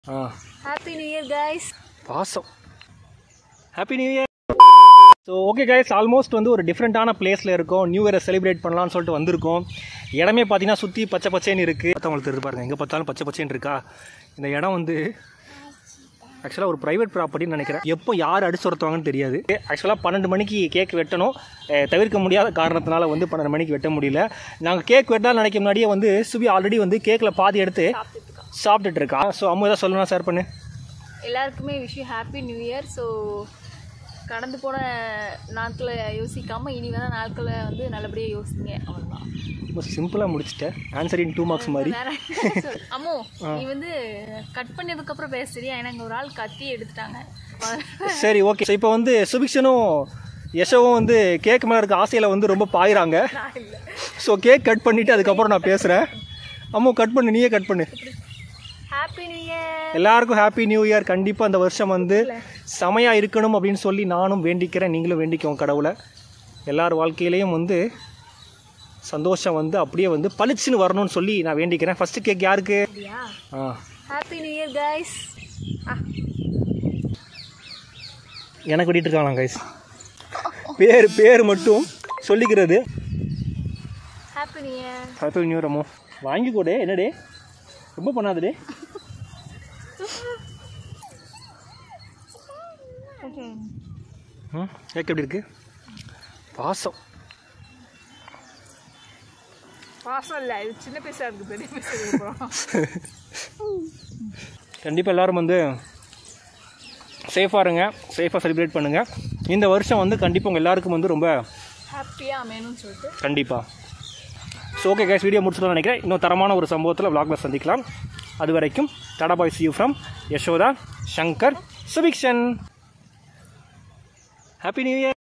ஆ happy new year guys பாசம் happy new year so okay guys almost வந்து ஒரு டிஃப்ரெண்ட்டான பிளேஸில் இருக்கோம் நியூ இயரை செலிப்ரேட் பண்ணலாம்னு சொல்லிட்டு வந்திருக்கோம் இடமே பார்த்தீங்கன்னா சுற்றி பச்சை பச்சைன்னு இருக்குது மற்றவங்களுக்கு தெரிஞ்சு பாருங்க எங்கே பார்த்தாலும் பச்சை பச்சைன்னு இருக்கா இந்த இடம் வந்து ஆக்சுவலாக ஒரு ப்ரைவேட் ப்ராப்பர்ட்டின்னு நினைக்கிறேன் எப்போ யார் அடிச்சு ஒருத்தவங்கன்னு தெரியாது ஆக்சுவலாக பன்னெண்டு மணிக்கு கேக் வெட்டணும் அஹ் தவிர்க்க முடியாத காரணத்தினால வந்து பன்னெண்டு மணிக்கு வெட்ட முடியல நாங்கள் கேக் வெட்டலாம் நினைக்க முன்னாடியே வந்து சுபி ஆல்ரெடி வந்து கேக்கில் பாதி எடுத்து சாப்பிட்டுட்டு இருக்கா ஸோ அம்மா ஏதாவது சொல்லணும் ஷேர் பண்ணு எல்லாருக்குமே wish you happy new year so கடந்து போன நாட்களை யோசிக்காம இனி வர நாட்களை வந்து நல்லபடியாக யோசிங்க அவ்வளோதான் ரொம்ப சிம்பிளாக முடிச்சிட்டேன் ஆன்சர் இன் டூ மார்க்ஸ் மாதிரி வேற அம்மோ நீ வந்து கட் பண்ணதுக்கு அப்புறம் பேச சரியா ஏன்னா இங்க ஒரு ஆள் கத்தி எடுத்துட்டாங்க சரி ஓகே ஸோ இப்போ வந்து சுபிக்ஷனும் யசோவும் வந்து கேக் மேலே இருக்க ஆசையில் வந்து ரொம்ப பாயிறாங்க ஸோ கேக் கட் பண்ணிவிட்டு அதுக்கப்புறம் நான் பேசுகிறேன் அம்மா கட் பண்ணு நீயே கட் பண்ணு ஹாப்பி நியூ இயர் எல்லாருக்கும் ஹாப்பி நியூ இயர் கண்டிப்பாக இந்த வருஷம் வந்து செமையாக இருக்கணும் அப்படின்னு சொல்லி நானும் வேண்டிக்கிறேன் நீங்களும் வேண்டிக்கோங்க கடவுளை எல்லார் வாழ்க்கையிலையும் வந்து சந்தோஷம் வந்து அப்படியே வந்து பளிச்சுன்னு வரணும்னு சொல்லி நான் வேண்டிக்கிறேன் ஃபஸ்ட்டு கேக் யாருக்கு அப்படியா ஆ ஹாப்பி நியூ இயர் கைஸ் எனக்கு வெட்டிட்டு இருக்காங்களா கைஸ் பேர் பேர் மட்டும் சொல்லிக்கிறது happy new year happy new ரமோ வாங்கி கொடு என்னடே ரொம்ப பண்ணாதடே ம் கேக் எப்படி இருக்கு பாசம் பாசம் இல்லை இது சின்ன பைசா இருக்கு பெரிய பைசா இருக்கு கண்டிப்பாக எல்லாரும் வந்து சேஃபாக இருங்க சேஃபாக செலிப்ரேட் பண்ணுங்கள் இந்த வருஷம் வந்து கண்டிப்பாக உங்கள் எல்லாருக்கும் வந்து ரொம்ப ஹாப்பியாக அமையணும்னு சொல்லிட்டு கண்டிப்பாக ஸோ ஓகே கேஸ் வீடியோ முடிச்சுட்டு நினைக்கிறேன் இன்னும் தரமான ஒரு சம்பவத்தில் vlogல சந்திக்கலாம் அது வரைக்கும் டாடா bye see you from Yashoda Shankar Subikshan happy new year